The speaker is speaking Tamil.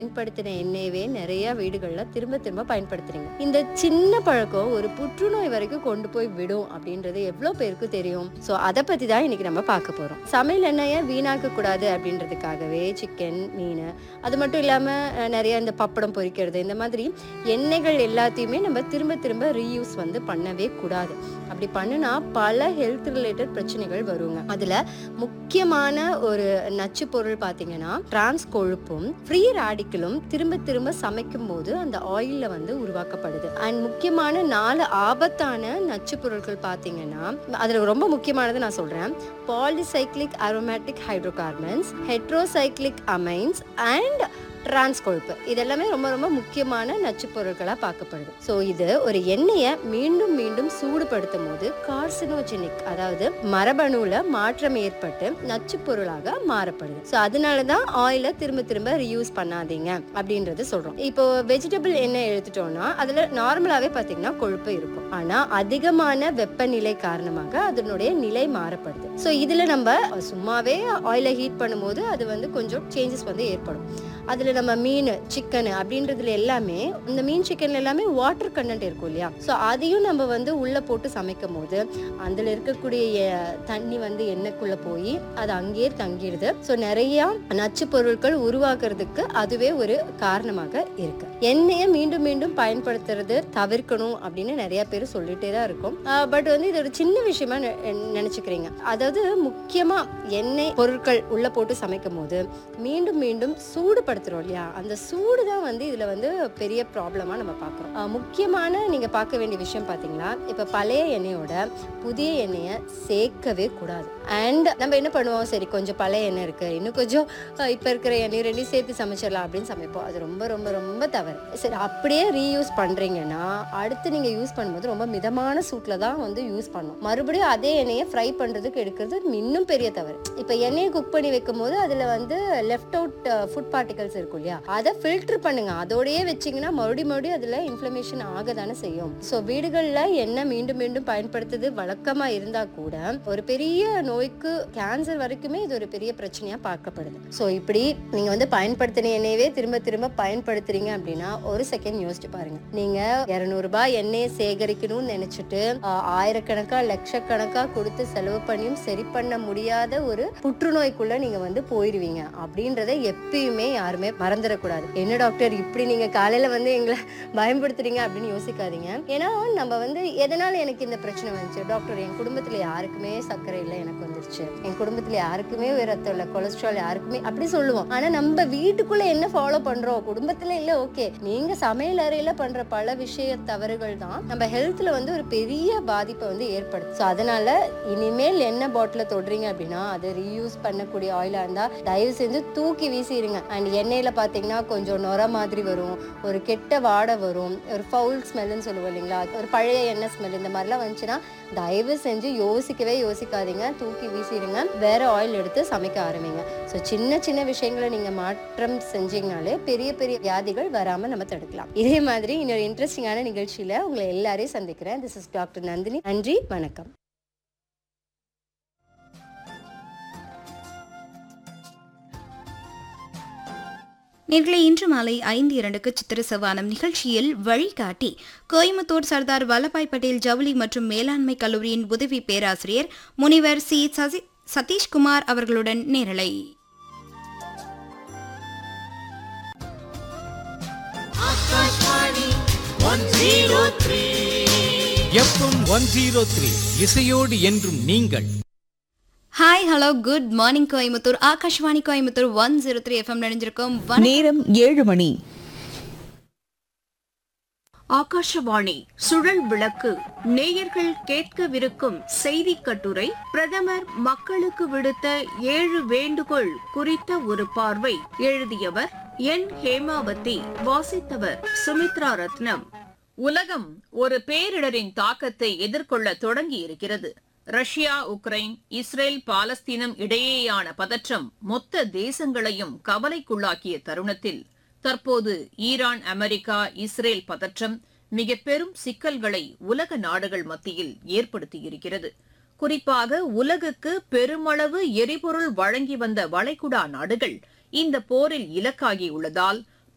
பயன்படுத்தின எண்ணெயவே நிறைய வீடுகள்ல திரும்ப திரும்ப பயன்படுத்துறீங்க இந்த சின்ன பழக்கம் ஒரு புற்றுநோய் வரைக்கும் கொண்டு போய் விடும் அப்படின்றது எவ்வளவு பேருக்கு தெரியும் சோ அதை பத்தி தான் இன்னைக்கு நம்ம பார்க்க போறோம் சமையல் எண்ணெயை வீணாக்க கூடாது அப்படின்றதுக்காகவே சிக்கன் மீன் அது மட்டும் இல்லாம அஹ், நிறைய இந்த பப்படம் பொரிக்கிறது இந்த மாதிரி எண்ணெய்கள் எல்லாத்தையுமே நம்ம திரும்ப திரும்ப ரீயூஸ் வந்து பண்ணவே கூடாது அப்படி பண்ணுனா பல ஹெல்த் ரிலேட்டட் பிரச்சனைகள் வருங்க அதுல முக்கியமான ஒரு நச்சு பொருள் பார்த்தீங்கன்னா டிரான்ஸ் கொழுப்பும் ஃப்ரீ ராடிக்கலும் திரும்ப திரும்ப சமைக்கும் போது அந்த ஆயில்ல வந்து உருவாக்கப்படுது அண்ட் முக்கியமான நாலு ஆபத்தான நச்சு பொருட்கள் பார்த்தீங்கன்னா அதுல ரொம்ப முக்கியமானது நான் சொல்றேன் polycyclic aromatic hydrocarbons heterocyclic amines and trans கொழுப்பு இதெல்லாமே ரொம்ப ரொம்ப முக்கியமான நச்சு பொருட்களா பார்க்கப்படுது ஸோ இது ஒரு எண்ணெயை மீண்டும் மீண்டும் சூடுபடுத்தும் போது கார்சினோஜெனிக் அதாவது மரபணுல மாற்றம் ஏற்பட்டு நச்சு பொருளாக மாறப்படுது ஸோ அதனால தான் ஆயிலை திரும்ப திரும்ப ரீயூஸ் பண்ணாதீங்க அப்படின்றது சொல்றோம் இப்போ வெஜிடபிள் எண்ணெய் எடுத்துட்டோம்னா அதுல நார்மலாவே பாத்தீங்கன்னா கொழுப்பு இருக்கும் ஆனா அதிகமான வெப்பநிலை காரணமாக அதனுடைய நிலை மாறப்படுது ஸோ இதுல நம்ம சும்மாவே ஆயிலை ஹீட் பண்ணும்போது அது வந்து கொஞ்சம் சேஞ்சஸ் வந்து ஏற்படும் அதுல நம்ம மீன் சிக்கன் அப்படின்றதுல எல்லாமே இந்த மீன் சிக்கன்ல எல்லாமே வாட்டர் கண்டென்ட் இருக்கும் இல்லையா ஸோ அதையும் நம்ம வந்து உள்ள போட்டு சமைக்கும் போது அதுல இருக்கக்கூடிய எ- தண்ணி வந்து எண்ணெய்க்குள்ள போய் அது அங்கேயே தங்கிடுது ஸோ நிறைய நச்சு பொருட்கள் உருவாக்குறதுக்கு அதுவே ஒரு காரணமாக இருக்கு எண்ணெயை மீண்டும் மீண்டும் பயன்படுத்துறது தவிர்க்கணும் அப்படின்னு நிறைய பேர் சொல்லிட்டே தான் இருக்கும் பட் வந்து இது ஒரு சின்ன விஷயமா நெ- நினைச்சுக்கிறீங்க அதாவது முக்கியமா எண்ணெய் பொருட்கள் உள்ள போட்டு சமைக்கும் போது மீண்டும் மீண்டும் சூடுபடுத்துறோம் இல்லையா அந்த சூடு தான் வந்து இதுல வந்து பெரிய ப்ராப்ளமா நம்ம பார்க்குறோம் அஹ் முக்கியமான நீங்க பார்க்க வேண்டிய விஷயம் பாத்தீங்களா இப்ப பழைய எண்ணெயோட புதிய எண்ணெயை சேர்க்கவே கூடாது அண்ட் நம்ம என்ன பண்ணுவோம் சரி கொஞ்சம் பழைய எண்ணெய் இருக்கு இன்னும் கொஞ்சம் அஹ், இப்ப இருக்கிற எண்ணெய் ரெண்டையும் சேர்த்து சமைச்சிடலாம் அப்படின்னு சமைப்போம் அது ரொம்ப ரொம்ப ரொம்ப தவறு சரி அப்படியே ரீயூஸ் பண்றீங்கன்னா அடுத்து நீங்க யூஸ் பண்ணும்போது ரொம்ப மிதமான சூட்ல தான் வந்து யூஸ் பண்ணும் மறுபடியும் அதே எண்ணெயை ஃப்ரை பண்றதுக்கு எடுக்கிறது இன்னும் பெரிய தவறு இப்ப எண்ணெயை குக் பண்ணி வைக்கும் போது அதுல வந்து லெஃப்ட் அவுட் ஃபுட் பார்ட்டிகல்ஸ் இருக்கும் இல்லையா அதை ஃபில்டர் பண்ணுங்க அதோடயே வச்சீங்கன்னா மறுபடியும் மறுபடியும் அதுல இன்ஃப்ளமேஷன் ஆக தானே செய்யும் ஸோ வீடுகள்ல எண்ணெய் மீண்டும் மீண்டும் பயன்படுத்துறது வழக்கமா இருந்தா கூட ஒரு பெரிய நோய்க்கு கேன்சர் வரைக்குமே இது ஒரு பெரிய பிரச்சனையா பார்க்கப்படுது ஸோ இப்படி நீங்க வந்து பயன்படுத்தின எண்ணெயவே திரும்ப திரும்ப பயன்படுத்துறீங்க அப்படின்னா ஒரு செகண்ட் யோசிச்சு பாருங்க நீங்க இருநூறு ரூபாய் எண்ணெயை சேகரிக்கணும்னு நினைச்சிட்டு ஆஹ், ஆயிரக்கணக்கா லட்சக்கணக்கா கொடுத்து செலவு பண்ணியும் சரி பண்ண முடியாத ஒரு புற்றுநோய்க்குள்ள நீங்க வந்து போயிருவீங்க அப்படின்றத எப்பயுமே யாருமே மறந்துடக்கூடாது என்ன டாக்டர் இப்படி நீங்க காலையில வந்து எங்களை பயன்படுத்துறீங்க அப்படின்னு யோசிக்காதீங்க ஏன்னா நம்ம வந்து எதனால எனக்கு இந்த பிரச்சனை வந்துச்சு டாக்டர் என் குடும்பத்துல யாருக்குமே சர்க்கரை இல்லை எனக்கு வந்துருச்சு என் குடும்பத்துல யாருக்குமே ரத்தம் இல்லை கொலஸ்ட்ரால் யாருக்குமே அப்படி சொல்லுவோம் ஆனா நம்ம வீட்டுக்குள்ள என்ன ஃபாலோ பண்றோம் குடும்பத்துல இல்ல ஓகே நீங்க சமையல் அறையில பண்ற பல விஷய தவறுகள் தான் நம்ம ஹெல்த்ல வந்து ஒரு பெரிய பாதிப்பை வந்து ஏற்படுத்தும் ஸோ அதனால இனிமேல் எண்ணெய் பாட்டில தொடுறீங்க அப்படின்னா அது ரீயூஸ் பண்ணக்கூடிய ஆயிலா இருந்தா தயவு செஞ்சு தூக்கி வீசிடுங்க அண்ட் எண்ணெயில பாத்தீங்கன்னா கொஞ்சம் நொர மாதிரி வரும் ஒரு கெட்ட வாடை வரும் ஒரு ஃபவுல் ஸ்மெல்லுன்னு சொல்லுவோம் இல்லைங்களா ஒரு பழைய எண்ணெய் ஸ்மெல் இந்த மாதிரிலாம் வந்துச்சுன்னா தயவு செஞ்சு யோசிக்கவே யோசிக்காதீங்க தூக்கி வீசிடுங்க வேற ஆயில் எடுத்து சமைக்க ஆரம்பிங்க ஸோ சின்ன சின்ன விஷயங்களை நீங்க மாற்றம் செஞ்சீங்கனாலே பெரிய பெரிய வியாதிகள் வராம நம்ம தடுக்கலாம் இதே மாதிரி இன்னொரு இன்ட்ரெஸ்டிங்கான நிகழ்ச்சியில உங்களை எல்லாரையும் சந்திக்கிறேன் திஸ் இஸ் டாக்டர் நந்தினி நன்றி வணக்கம் நேர்களை இன்று மாலை ஐந்து இரண்டுக்கு சித்திர சவானம் நிகழ்ச்சியில் வழிகாட்டி கோயம்புத்தூர் சர்தார் வல்லபாய் பட்டேல் ஜவுளி மற்றும் மேலாண்மை கல்லூரியின் உதவி பேராசிரியர் முனிவர் சி சசி சதீஷ்குமார் அவர்களுடன் நேரலை எஃப்எம் ஒன் ஜீரோ த்ரீ இசையோடு என்றும் நீங்கள் hi hello good morning Coimbatore Akashvani Coimbatore one zero three FM நினைஞ்சிருக்கோம் வணக்கம். நேரம் ஏழு மணி ஆகாஷவாணி சுழல் விளக்கு நேயர்கள் கேட்கவிருக்கும் செய்தி கட்டுரை பிரதமர் மக்களுக்கு விடுத்த ஏழு வேண்டுகோள் குறித்த ஒரு பார்வை எழுதியவர் என் ஹேமாவதி வாசித்தவர் சுமித்ரா ரத்னம் உலகம் ஒரு பேரிடரின் தாக்கத்தை எதிர்கொள்ள தொடங்கி இருக்கிறது ரஷ்யா உக்ரைன் இஸ்ரேல் பாலஸ்தீனம் இடையேயான பதற்றம் மொத்த தேசங்களையும் கவலைக்குள்ளாக்கிய தருணத்தில் தற்போது ஈரான் அமெரிக்கா இஸ்ரேல் பதற்றம் மிக பெரும் சிக்கல்களை உலக நாடுகள் மத்தியில் ஏற்படுத்தியிருக்கிறது குறிப்பாக உலகுக்கு பெருமளவு எரிபொருள் வழங்கி வந்த வளைகுடா நாடுகள் இந்த போரில் இலக்காகியுள்ளதால்